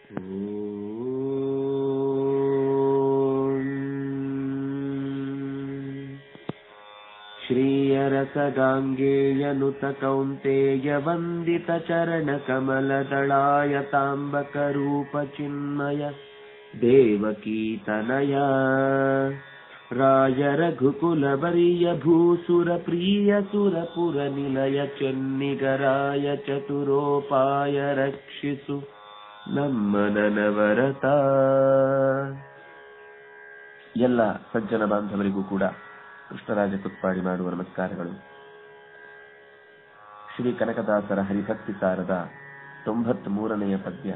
श्रीयरसगाङ्गेयनुत कौन्तेय वन्दित चरणकमलदळाय ताम्बकरूपचिन्मय देवकीतनय राय रघुकुलवर्य भूसुरप्रिय सुरपुरनिलय ಚೆನ್ನಿಗರಾಯ ಚತುರೋಪಾಯ ರಕ್ಷಿಸು ನಮ್ಮ ನನವರತ ಎಲ್ಲ ಸಜ್ಜನ ಬಾಂಧವರಿಗೂ ಕೂಡ ಕೃಷ್ಣರಾಜ ಕುತ್ಪಾಡಿ ಮಾಡುವ ನಮಸ್ಕಾರಗಳು ಶ್ರೀ ಕನಕದಾಸರ ಹರಿಭಕ್ತಿ ಸಾರದ ತೊಂಬತ್ ಮೂರನೆಯ ಪದ್ಯ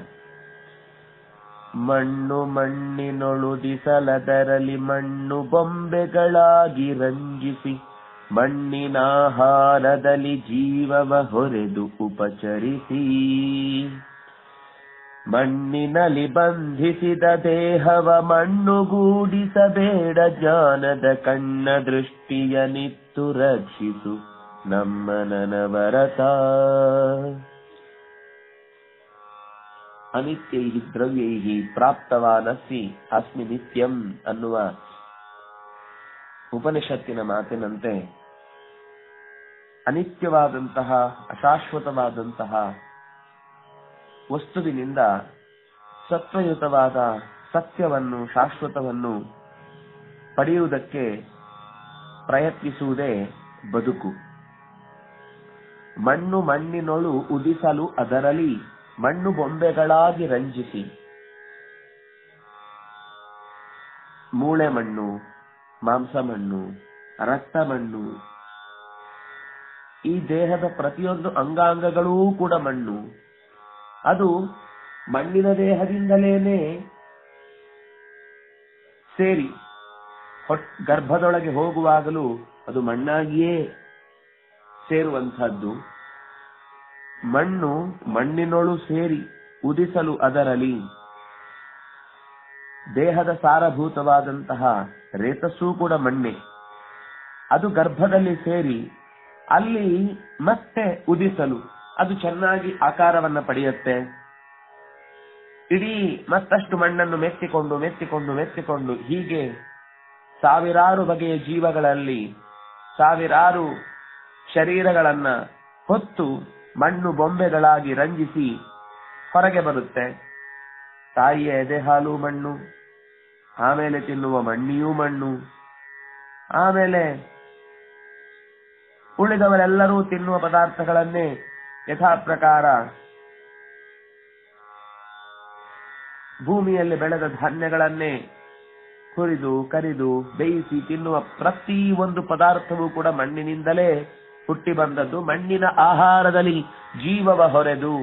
ಮಣ್ಣು ಮಣ್ಣಿನೊಳುದಿಸಲದರಲಿ ಮಣ್ಣು ಬೊಂಬೆಗಳಾಗಿ ರಂಜಿಸಿ ಮಣ್ಣಿನಾಹಾರದಲ್ಲಿ ಜೀವವ ಹೊರೆದು ಉಪಚರಿಸಿ ಮಣ್ಣಿನಲ್ಲಿ ಬಂಧಿಸಿದ ದೇಹವ ಮಣ್ಣುಗೂಡಿಸಬೇಡ ಜ್ಞಾನದ ಕಣ್ಣ ದೃಷ್ಟಿಯ ನಿತ್ತು ರಕ್ಷಿಸು ನಮ್ಮ ನನವರತ ಅನಿತ್ಯೈ ದ್ರವ್ಯೈ ಪ್ರಾಪ್ತವಾನಸ್ಸಿ ಅಸ್ಮಿ ನಿತ್ಯಂ ಅನ್ನುವ ಉಪನಿಷತ್ತಿನ ಮಾತಿನಂತೆ ಅನಿತ್ಯವಾದಂತಹ ಅಶಾಶ್ವತವಾದಂತಹ ವಸ್ತುವಿನಿಂದ ಸತ್ವಯುತವಾದ ಸತ್ಯವನ್ನು ಶಾಶ್ವತವನ್ನು ಪಡೆಯುವುದಕ್ಕೆ ಪ್ರಯತ್ನಿಸುವುದೇ ಬದುಕು ಮಣ್ಣು ಮಣ್ಣಿನೊಳು ಉದಿಸಲು ಅದರಲ್ಲಿ ಮಣ್ಣು ಬೊಂಬೆಗಳಾಗಿ ರಂಜಿಸಿ ಮೂಳೆ ಮಣ್ಣು ಮಾಂಸ ಮಣ್ಣು ರಕ್ತ ಮಣ್ಣು ಈ ದೇಹದ ಪ್ರತಿಯೊಂದು ಅಂಗಾಂಗಗಳೂ ಕೂಡ ಮಣ್ಣು ಅದು ಮಣ್ಣಿನ ದೇಹದಿಂದಲೇನೆ ಸೇರಿ ಗರ್ಭದೊಳಗೆ ಹೋಗುವಾಗಲೂ ಅದು ಮಣ್ಣಾಗಿಯೇ ಸೇರುವಂತಹದ್ದು ಮಣ್ಣು ಮಣ್ಣಿನೊಳು ಸೇರಿ ಉದಿಸಲು ಅದರಲಿ ದೇಹದ ಸಾರಭೂತವಾದಂತಹ ರೇತಸ್ಸೂ ಕೂಡ ಮಣ್ಣೆ ಅದು ಗರ್ಭದಲ್ಲಿ ಸೇರಿ ಅಲ್ಲಿ ಮತ್ತೆ ಉದಿಸಲು ಅದು ಚೆನ್ನಾಗಿ ಆಕಾರವನ್ನ ಪಡೆಯುತ್ತೆ ಇಡೀ ಮತ್ತಷ್ಟು ಮಣ್ಣನ್ನು ಮೆತ್ತಿಕೊಂಡು ಮೆತ್ತಿಕೊಂಡು ಮೆತ್ತಿಕೊಂಡು ಹೀಗೆ ಸಾವಿರಾರು ಬಗೆಯ ಜೀವಗಳಲ್ಲಿ ಸಾವಿರಾರು ಶರೀರಗಳನ್ನ ಹೊತ್ತು ಮಣ್ಣು ಬೊಂಬೆಗಳಾಗಿ ರಂಜಿಸಿ ಹೊರಗೆ ಬರುತ್ತೆ ತಾಯಿಯ ಎದೆ ಹಾಲು ಮಣ್ಣು ಆಮೇಲೆ ತಿನ್ನುವ ಮಣ್ಣಿಯೂ ಮಣ್ಣು ಆಮೇಲೆ ಉಳಿದವರೆಲ್ಲರೂ ತಿನ್ನುವ ಪದಾರ್ಥಗಳನ್ನೇ ಯಥಾ ಪ್ರಕಾರ ಭೂಮಿಯಲ್ಲಿ ಬೆಳೆದ ಧಾನ್ಯಗಳನ್ನೇ ಹುರಿದು ಕರಿದು ಬೇಯಿಸಿ ತಿನ್ನುವ ಪ್ರತಿ ಒಂದು ಪದಾರ್ಥವೂ ಕೂಡ ಮಣ್ಣಿನಿಂದಲೇ ಹುಟ್ಟಿ ಬಂದದ್ದು ಮಣ್ಣಿನ ಆಹಾರದಲ್ಲಿ ಜೀವವ ಹೊರೆದು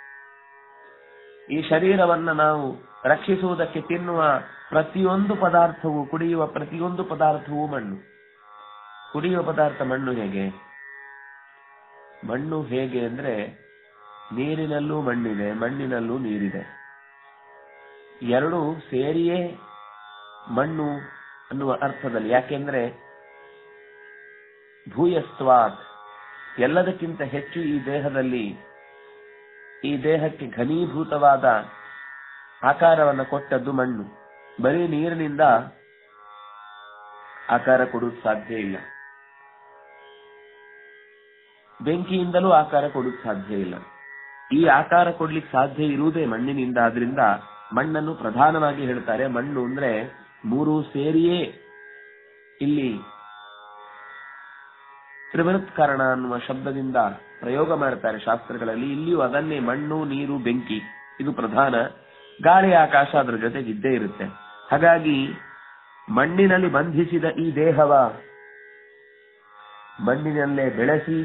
ಈ ಶರೀರವನ್ನ ನಾವು ರಕ್ಷಿಸುವುದಕ್ಕೆ ತಿನ್ನುವ ಪ್ರತಿಯೊಂದು ಪದಾರ್ಥವು ಕುಡಿಯುವ ಪ್ರತಿಯೊಂದು ಪದಾರ್ಥವೂ ಮಣ್ಣು ಕುಡಿಯುವ ಪದಾರ್ಥ ಮಣ್ಣು ಹೇಗೆ ಮಣ್ಣು ಹೇಗೆ ಅಂದ್ರೆ ನೀರಿನಲ್ಲೂ ಮಣ್ಣಿದೆ ಮಣ್ಣಿನಲ್ಲೂ ನೀರಿದೆ ಎರಡು ಸೇರಿಯೇ ಮಣ್ಣು ಅನ್ನುವ ಅರ್ಥದಲ್ಲಿ ಯಾಕೆಂದ್ರೆ ಭೂಯಸ್ವಾತ್ ಎಲ್ಲದಕ್ಕಿಂತ ಹೆಚ್ಚು ಈ ದೇಹದಲ್ಲಿ ಈ ದೇಹಕ್ಕೆ ಘನೀಭೂತವಾದ ಆಕಾರವನ್ನು ಕೊಟ್ಟದ್ದು ಮಣ್ಣು ಬರೀ ನೀರಿನಿಂದ ಆಕಾರ ಕೊಡುವುದು ಸಾಧ್ಯ ಇಲ್ಲ ಬೆಂಕಿಯಿಂದಲೂ ಆಕಾರ ಕೊಡುವುದು ಸಾಧ್ಯ ಇಲ್ಲ ಈ ಆಕಾರ ಕೊಡ್ಲಿಕ್ಕೆ ಸಾಧ್ಯ ಇರುವುದೇ ಮಣ್ಣಿನಿಂದ ಆದ್ರಿಂದ ಮಣ್ಣನ್ನು ಪ್ರಧಾನವಾಗಿ ಹೇಳ್ತಾರೆ ಮಣ್ಣು ಅಂದ್ರೆ ಮೂರು ಸೇರಿಯೇ ಇಲ್ಲಿ ತ್ರಿವೃತ್ಕರಣ ಅನ್ನುವ ಶಬ್ದದಿಂದ ಪ್ರಯೋಗ ಮಾಡ್ತಾರೆ ಶಾಸ್ತ್ರಗಳಲ್ಲಿ ಇಲ್ಲಿಯೂ ಅದನ್ನೇ ಮಣ್ಣು ನೀರು ಬೆಂಕಿ ಇದು ಪ್ರಧಾನ ಗಾಳಿ ಆಕಾಶ ಅದರ ಜೊತೆಗಿದ್ದೇ ಇರುತ್ತೆ ಹಾಗಾಗಿ ಮಣ್ಣಿನಲ್ಲಿ ಬಂಧಿಸಿದ ಈ ದೇಹವ ಮಣ್ಣಿನಲ್ಲೇ ಬೆಳೆಸಿ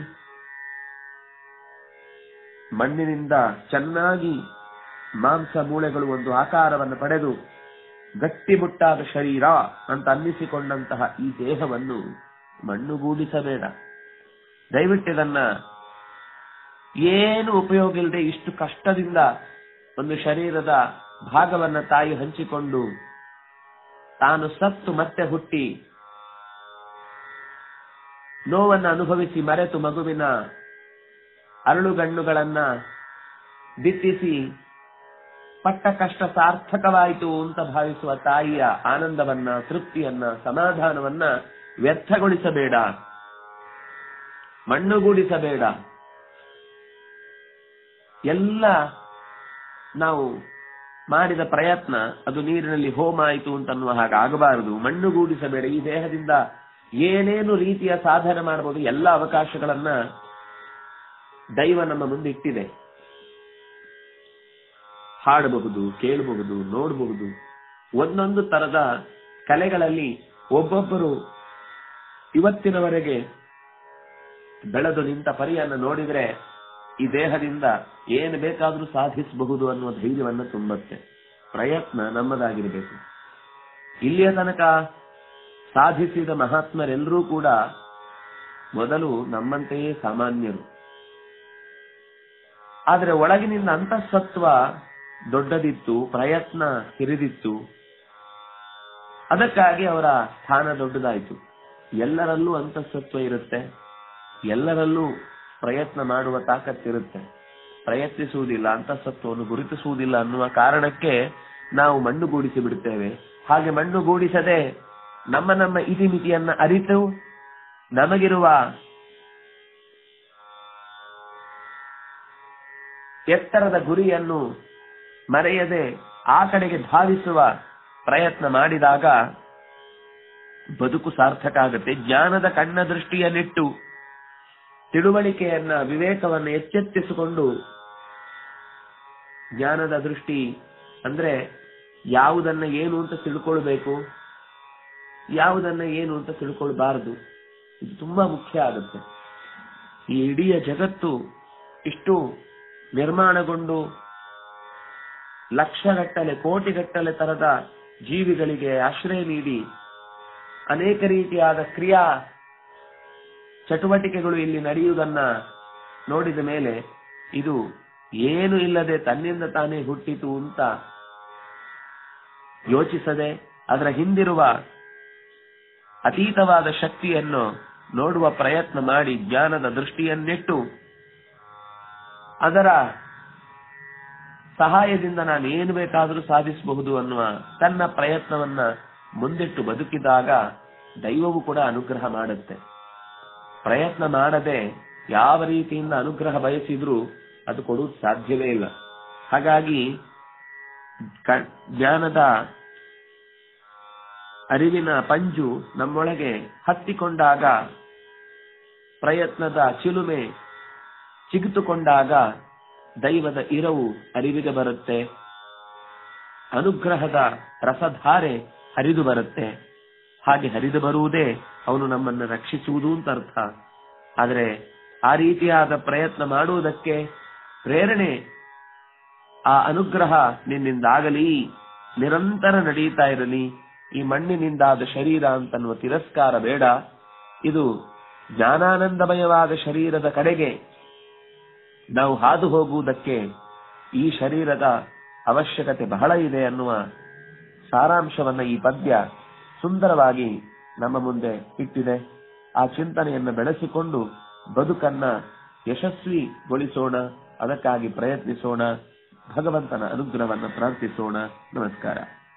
ಮಣ್ಣಿನಿಂದ ಚೆನ್ನಾಗಿ ಮಾಂಸ ಮೂಳೆಗಳು ಒಂದು ಆಕಾರವನ್ನು ಪಡೆದು ಗಟ್ಟಿಮುಟ್ಟಾದ ಶರೀರ ಅಂತ ಅನ್ನಿಸಿಕೊಂಡಂತಹ ಈ ದೇಹವನ್ನು ಮಣ್ಣುಗೂಡಿಸಬೇಡ ದಯವಿಟ್ಟಿದನ್ನ ಏನು ಉಪಯೋಗ ಇಲ್ಲದೆ ಇಷ್ಟು ಕಷ್ಟದಿಂದ ಒಂದು ಶರೀರದ ಭಾಗವನ್ನ ತಾಯಿ ಹಂಚಿಕೊಂಡು ತಾನು ಸತ್ತು ಮತ್ತೆ ಹುಟ್ಟಿ ನೋವನ್ನು ಅನುಭವಿಸಿ ಮರೆತು ಮಗುವಿನ ಅರಳುಗಣ್ಣುಗಳನ್ನ ಬಿತ್ತಿಸಿ ಪಟ್ಟ ಕಷ್ಟ ಸಾರ್ಥಕವಾಯಿತು ಅಂತ ಭಾವಿಸುವ ತಾಯಿಯ ಆನಂದವನ್ನ ತೃಪ್ತಿಯನ್ನ ಸಮಾಧಾನವನ್ನ ವ್ಯರ್ಥಗೊಳಿಸಬೇಡ ಮಣ್ಣುಗೂಡಿಸಬೇಡ ಎಲ್ಲ ನಾವು ಮಾಡಿದ ಪ್ರಯತ್ನ ಅದು ನೀರಿನಲ್ಲಿ ಹೋಮ ಆಯಿತು ಅಂತ ಅನ್ನುವ ಹಾಗೆ ಆಗಬಾರದು ಮಣ್ಣುಗೂಡಿಸಬೇಡ ಈ ದೇಹದಿಂದ ಏನೇನು ರೀತಿಯ ಸಾಧನೆ ಮಾಡಬಹುದು ಎಲ್ಲ ಅವಕಾಶಗಳನ್ನ ದೈವ ನಮ್ಮ ಮುಂದೆ ಇಟ್ಟಿದೆ ಹಾಡಬಹುದು ಕೇಳಬಹುದು ನೋಡಬಹುದು ಒಂದೊಂದು ತರದ ಕಲೆಗಳಲ್ಲಿ ಒಬ್ಬೊಬ್ಬರು ಇವತ್ತಿನವರೆಗೆ ಬೆಳೆದು ನಿಂತ ಪರಿಯನ್ನು ನೋಡಿದ್ರೆ ಈ ದೇಹದಿಂದ ಏನು ಬೇಕಾದ್ರೂ ಸಾಧಿಸಬಹುದು ಅನ್ನುವ ಧೈರ್ಯವನ್ನ ತುಂಬತ್ತೆ ಪ್ರಯತ್ನ ನಮ್ಮದಾಗಿರಬೇಕು ಇಲ್ಲಿಯ ತನಕ ಸಾಧಿಸಿದ ಮಹಾತ್ಮರೆಲ್ಲರೂ ಕೂಡ ಮೊದಲು ನಮ್ಮಂತೆಯೇ ಸಾಮಾನ್ಯರು ಆದರೆ ಒಳಗಿನಿಂದ ಅಂತಃಸತ್ವ ದೊಡ್ಡದಿತ್ತು ಪ್ರಯತ್ನ ಹಿರಿದಿತ್ತು ಅದಕ್ಕಾಗಿ ಅವರ ಸ್ಥಾನ ದೊಡ್ಡದಾಯಿತು ಎಲ್ಲರಲ್ಲೂ ಅಂತಃಸತ್ವ ಇರುತ್ತೆ ಎಲ್ಲರಲ್ಲೂ ಪ್ರಯತ್ನ ಮಾಡುವ ತಾಕತ್ತಿರುತ್ತೆ ಪ್ರಯತ್ನಿಸುವುದಿಲ್ಲ ಅಂತಃಸತ್ವವನ್ನು ಗುರುತಿಸುವುದಿಲ್ಲ ಅನ್ನುವ ಕಾರಣಕ್ಕೆ ನಾವು ಮಣ್ಣುಗೂಡಿಸಿ ಬಿಡುತ್ತೇವೆ ಹಾಗೆ ಮಣ್ಣುಗೂಡಿಸದೆ ನಮ್ಮ ನಮ್ಮ ಇತಿಮಿತಿಯನ್ನ ಅರಿತು ನಮಗಿರುವ ಎತ್ತರದ ಗುರಿಯನ್ನು ಮರೆಯದೆ ಆ ಕಡೆಗೆ ಧಾವಿಸುವ ಪ್ರಯತ್ನ ಮಾಡಿದಾಗ ಬದುಕು ಸಾರ್ಥಕ ಆಗುತ್ತೆ ಜ್ಞಾನದ ಕಣ್ಣ ದೃಷ್ಟಿಯನ್ನಿಟ್ಟು ತಿಳುವಳಿಕೆಯನ್ನ ವಿವೇಕವನ್ನು ಎಚ್ಚೆತ್ತಿಸಿಕೊಂಡು ಜ್ಞಾನದ ದೃಷ್ಟಿ ಅಂದ್ರೆ ಯಾವುದನ್ನ ಏನು ಅಂತ ತಿಳ್ಕೊಳ್ಬೇಕು ಯಾವುದನ್ನ ಏನು ಅಂತ ತಿಳ್ಕೊಳ್ಬಾರದು ಇದು ತುಂಬಾ ಮುಖ್ಯ ಆಗುತ್ತೆ ಈ ಇಡೀ ಜಗತ್ತು ಇಷ್ಟು ನಿರ್ಮಾಣಗೊಂಡು ಲಕ್ಷಗಟ್ಟಲೆ ಕೋಟಿಗಟ್ಟಲೆ ತರದ ಜೀವಿಗಳಿಗೆ ಆಶ್ರಯ ನೀಡಿ ಅನೇಕ ರೀತಿಯಾದ ಕ್ರಿಯಾ ಚಟುವಟಿಕೆಗಳು ಇಲ್ಲಿ ನಡೆಯುವುದನ್ನ ನೋಡಿದ ಮೇಲೆ ಇದು ಏನು ಇಲ್ಲದೆ ತನ್ನಿಂದ ತಾನೇ ಹುಟ್ಟಿತು ಅಂತ ಯೋಚಿಸದೆ ಅದರ ಹಿಂದಿರುವ ಅತೀತವಾದ ಶಕ್ತಿಯನ್ನು ನೋಡುವ ಪ್ರಯತ್ನ ಮಾಡಿ ಜ್ಞಾನದ ದೃಷ್ಟಿಯನ್ನಿಟ್ಟು ಅದರ ಸಹಾಯದಿಂದ ನಾನು ಏನು ಬೇಕಾದರೂ ಸಾಧಿಸಬಹುದು ಅನ್ನುವ ತನ್ನ ಪ್ರಯತ್ನವನ್ನ ಮುಂದಿಟ್ಟು ಬದುಕಿದಾಗ ದೈವವು ಕೂಡ ಅನುಗ್ರಹ ಮಾಡುತ್ತೆ ಪ್ರಯತ್ನ ಮಾಡದೆ ಯಾವ ರೀತಿಯಿಂದ ಅನುಗ್ರಹ ಬಯಸಿದ್ರೂ ಅದು ಕೊಡುವುದು ಸಾಧ್ಯವೇ ಇಲ್ಲ ಹಾಗಾಗಿ ಕ- ಜ್ಞಾನದ ಅರಿವಿನ ಪಂಜು ನಮ್ಮೊಳಗೆ ಹತ್ತಿಕೊಂಡಾಗ ಪ್ರಯತ್ನದ ಚಿಲುಮೆ ಚಿಗುತುಕೊಂಡಾಗ ದೈವದ ಇರವು ಅರಿವಿಗೆ ಬರುತ್ತೆ ಅನುಗ್ರಹದ ರಸಧಾರೆ ಹರಿದು ಬರುತ್ತೆ ಹಾಗೆ ಹರಿದು ಬರುವುದೇ ಅವನು ನಮ್ಮನ್ನು ರಕ್ಷಿಸುವುದು ಅಂತ ಅರ್ಥ ಆದರೆ ಆ ರೀತಿಯಾದ ಪ್ರಯತ್ನ ಮಾಡುವುದಕ್ಕೆ ಪ್ರೇರಣೆ ಆ ಅನುಗ್ರಹ ನಿನ್ನಿಂದಾಗಲಿ ನಿರಂತರ ನಡೀತಾ ಇರಲಿ ಈ ಮಣ್ಣಿನಿಂದಾದ ಶರೀರ ಅಂತನ್ನುವ ತಿರಸ್ಕಾರ ಬೇಡ ಇದು ಜ್ಞಾನಾನಂದಮಯವಾದ ಶರೀರದ ಕಡೆಗೆ ನಾವು ಹಾದು ಹೋಗುವುದಕ್ಕೆ ಈ ಶರೀರದ ಅವಶ್ಯಕತೆ ಬಹಳ ಇದೆ ಅನ್ನುವ ಸಾರಾಂಶವನ್ನ ಈ ಪದ್ಯ ಸುಂದರವಾಗಿ ನಮ್ಮ ಮುಂದೆ ಇಟ್ಟಿದೆ ಆ ಚಿಂತನೆಯನ್ನು ಬೆಳೆಸಿಕೊಂಡು ಬದುಕನ್ನ ಯಶಸ್ವಿಗೊಳಿಸೋಣ ಅದಕ್ಕಾಗಿ ಪ್ರಯತ್ನಿಸೋಣ ಭಗವಂತನ ಅನುಗ್ರಹವನ್ನು ಪ್ರಾರ್ಥಿಸೋಣ ನಮಸ್ಕಾರ